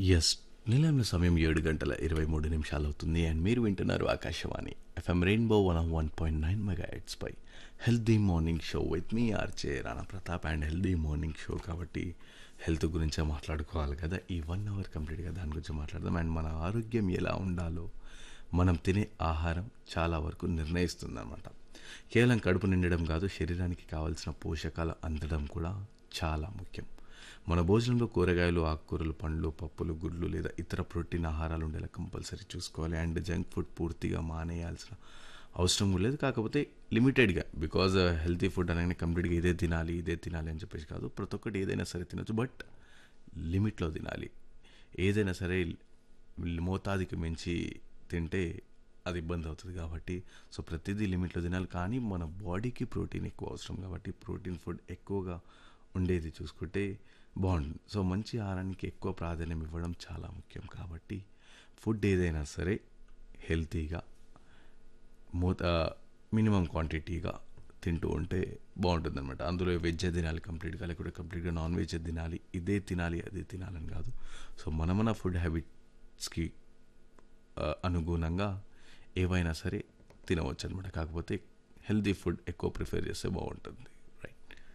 yes నిలయంలో సమయం ఏడు గంటల ఇరవై మూడు నిమిషాలు అవుతుంది అండ్ మీరు వింటున్నారు Akashvani FM rainbow one one point nine mega పై హెల్దీ మార్నింగ్ షో విత్ మీ ఆర్చే Rana Pratap and healthy morning show కాబట్టి హెల్త్ గురించే మాట్లాడుకోవాలి కదా ఈ వన్ అవర్ కంప్లీట్గా దాని గురించి మాట్లాడదాం అండ్ మన ఆరోగ్యం ఎలా ఉండాలో మనం తినే ఆహారం చాలా వరకు నిర్ణయిస్తుంది అనమాట కేవలం కడుపు నిండడం కాదు శరీరానికి కావాల్సిన పోషకాలు అందడం కూడా చాలా ముఖ్యం మన భోజనంలో కూరగాయలు ఆకుకూరలు పండ్లు పప్పులు గుడ్లు లేదా ఇతర ప్రోటీన్ ఆహారాలు ఉండేలా కంపల్సరీ చూసుకోవాలి అండ్ జంక్ ఫుడ్ పూర్తిగా మానేయాల్సిన అవసరం కూడా లేదు కాకపోతే లిమిటెడ్గా బికాజ్ హెల్తీ ఫుడ్ అనగానే కంప్లీట్గా ఇదే తినాలి ఇదే తినాలి అని చెప్పేసి కాదు ప్రతి ఒక్కటి ఏదైనా సరే తినొచ్చు బట్ లిమిట్లో తినాలి ఏదైనా సరే మోతాదికి మించి తింటే అది ఇబ్బంది అవుతుంది కాబట్టి సో ప్రతిదీ లిమిట్లో తినాలి కానీ మన బాడీకి ప్రోటీన్ ఎక్కువ అవసరం కాబట్టి ప్రోటీన్ ఫుడ్ ఎక్కువగా ఉండేది చూసుకుంటే బాగుంటుంది సో మంచి ఆహారానికి ఎక్కువ ప్రాధాన్యం ఇవ్వడం చాలా ముఖ్యం కాబట్టి ఫుడ్ ఏదైనా సరే హెల్తీగా మూత మినిమం క్వాంటిటీగా తింటూ ఉంటే బాగుంటుంది అనమాట అందులో వెజ్ తినాలి కంప్లీట్గా లేకుంటే కంప్లీట్గా నాన్ వెజ్ తినాలి ఇదే తినాలి అదే తినాలని కాదు సో మన మన ఫుడ్ హ్యాబిట్స్కి అనుగుణంగా ఏవైనా సరే తినవచ్చు అనమాట కాకపోతే హెల్తీ ఫుడ్ ఎక్కువ ప్రిఫర్ చేస్తే బాగుంటుంది